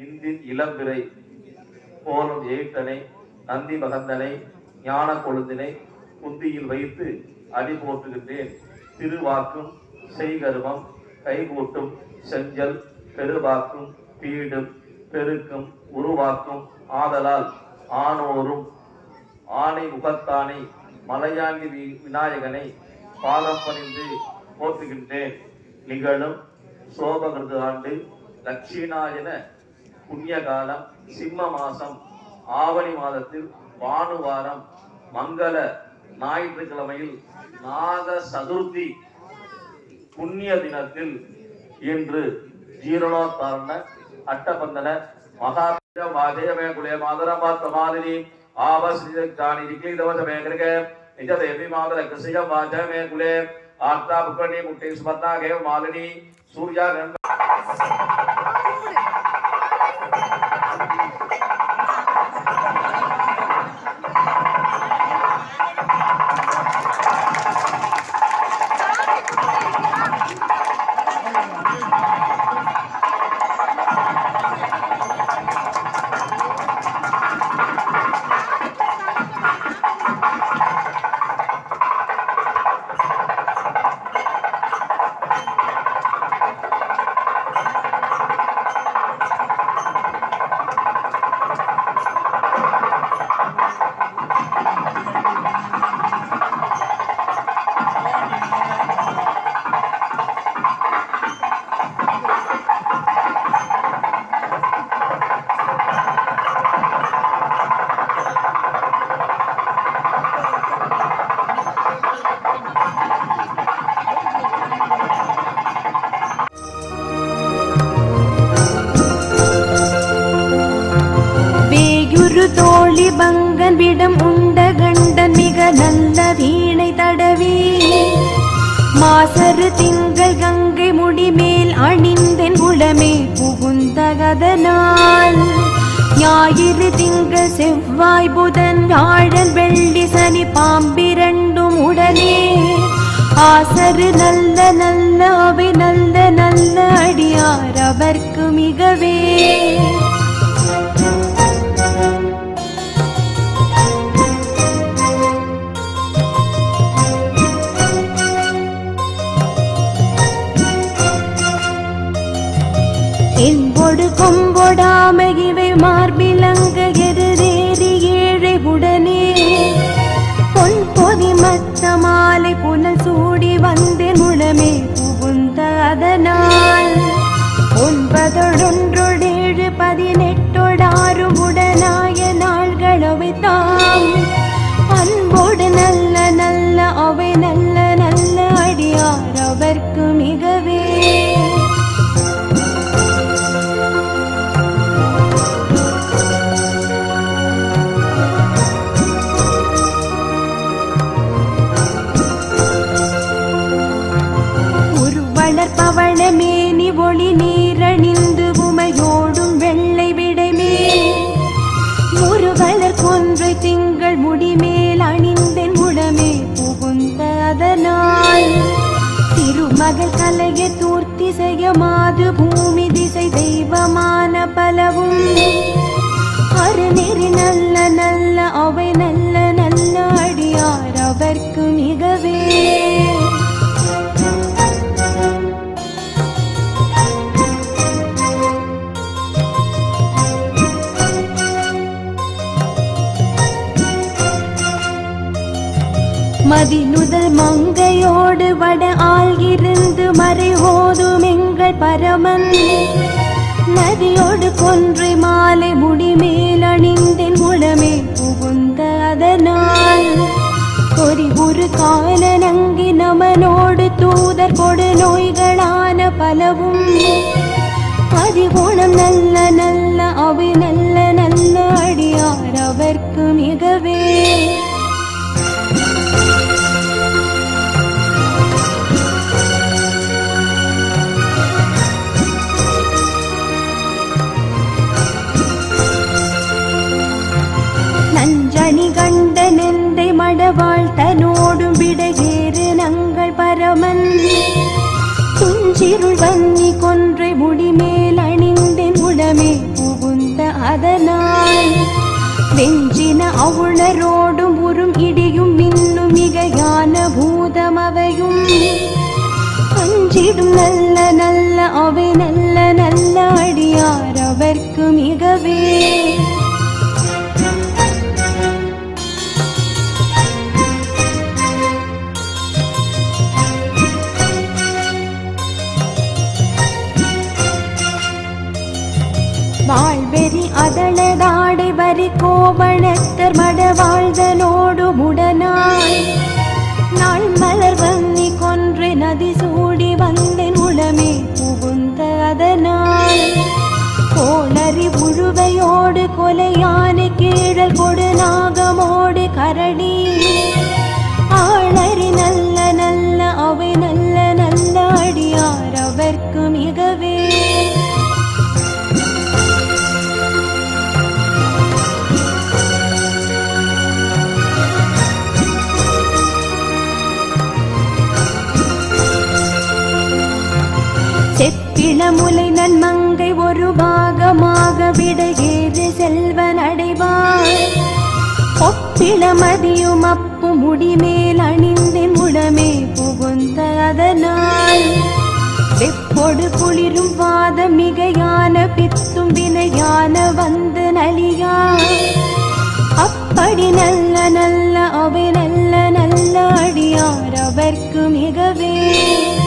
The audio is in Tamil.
இந்தின் இளம்பிறை போலும் எயிட்டனை நந்தி மகந்தனை ஞான கொழுந்தினை குந்தியில் வைத்து அடி போற்றுகின்றேன் திருவாக்கும் செய்கருமம் கைகூட்டும் செஞ்சல் பெருவாக்கும் பீடும் பெருக்கும் உருவாக்கும் ஆதலால் ஆனோரும் ஆணை முகத்தானை மலையாண்டி வி- விநாயகனை பாதம் பணிந்து போற்றுகின்றேன் நிகழும் சோபகிருது ஆண்டு தட்சிணாயன புண்ணிய காலம் சிம்ம மாசம் ஆவணி மாதத்தில் பானுவாரம் மங்கள ஞாயிற்றுக்கிழமையில் நாக சதுர்த்தி புண்ணிய தினத்தில் இன்று ஜீரணோத்தாரண அட்டபந்தன மகா மாதேவே குலே மாதரமா பிரமாதினி ஆவஸ்ரிதானி விக்லீதவச மேகரிக நிஜ தேவி மாதர கிருஷிய வாஜமே குலே ஆர்த்தா புக்கணி முட்டை சுமத்தா கேவ மாலினி சூர்யா கங்க வேயுரு தோழி பங்கன் விடம் உண்ட கண்டன் மிக நல்ல வீணை தடவி மாசரு திங்கள் கங்கை முடிமேல் அணிந்தென் உளமே புகுந்தகதனால் ஞாயிறு திங்கள் செவ்வாய் புதன் வியாழன் வெள்ளி சனி பாம்பிரண்டும் உடனே ஆசரு நல்ல நல்ல அவை நல்ல நல்ல அடியார் அவர்க்கு மிகவே என்பொடு கொம்பொடாம இவை மார்பிலங்க எருதேறி ஏழை உடனே பொன் பொதி மத்த மாலை புனல் சூடி வந்து முழமே புகுந்த அதனால் ஒன்பதொடொன்றொடேழு பதினெட்டொடாறு உடனாய நாள்களவை தாம் அன்போடு நல்ல நல்ல அவை நல்ல நல்ல அடியார் அவர்க்கு மிகவே ஒரு வளர்ப்பவள மேனி ஒளி நீரணிந்து உமையோடும் வெள்ளை விடைமே ஒரு வளர் கொன்றை திங்கள் முடிமேல் அணிந்தென் உடமே புகுந்த அதனால் திருமகள் கலைய தூர்த்தி செய்ய மாது பூமி திசை தெய்வமான பலவும் அருநெறி நல்ல நல்ல அவை நல்ல நல்ல அடியார் அவர்க்கு மிகவே மதிநுதல் மங்கையோடு வட ஆள்கிருந்து மறை ஓதும் எங்கள் பரமன் நதியோடு கொன்றை மாலை முடிமேல் அணிந்தென் உளமே புகுந்த அதனால் ஒரு ஒரு கால நங்கி நமனோடு தூதர் கொடு நோய்களான பலவும் அதிகுணம் நல்ல நல்ல அவை நல்ல நல்ல அடியார் அவர்க்கு மிகவே நஞ்சணி கண்ட நெந்தை மடவாள் தனோடும் விடையேறு நங்கள் பரமன் துஞ்சிருள் வன்னி கொன்றை முடிமேல் அணிந்தென் உடமே புகு வெஞ்சின அவுணரோடும் உறும் இடியும் மின்னும் மிகையான பூதமவையும் அஞ்சிடும் நல்ல நல்ல அவை நல்ல நல்ல அடியார் அவர்க்கு மிகவே வாழ்வெறி அதளதாடை வரி கோவணத்தர் மட வாழ்தனோடு முடனாய் நாள் மலர் வன்னி கொன்று நதி சூடி வந்தேன் உளமே புகுந்த அதனால் கோளறி புழுவையோடு கொலையான கீழல் கொடு நாகமோடு கரடி ஆளறி நல்ல நல்ல அவை நல்ல நல்ல அடியார் அவர்க்கு மிகவே செப்பிளமுலை நன்மங்கை ஒரு பாகமாக விட ஏறு செல்வன் அடைவார் ஒப்பிளமதியும் அப்பு முடிமேல் அணிந்தின் உடமே புகுந்த அதனால் வெப்பொடு குளிரும் வாத மிகையான பித்தும் வினையான வந்து நலியா அப்படி நல்ல நல்ல அவை நல்ல நல்ல அடியார் அவர்க்கு மிகவே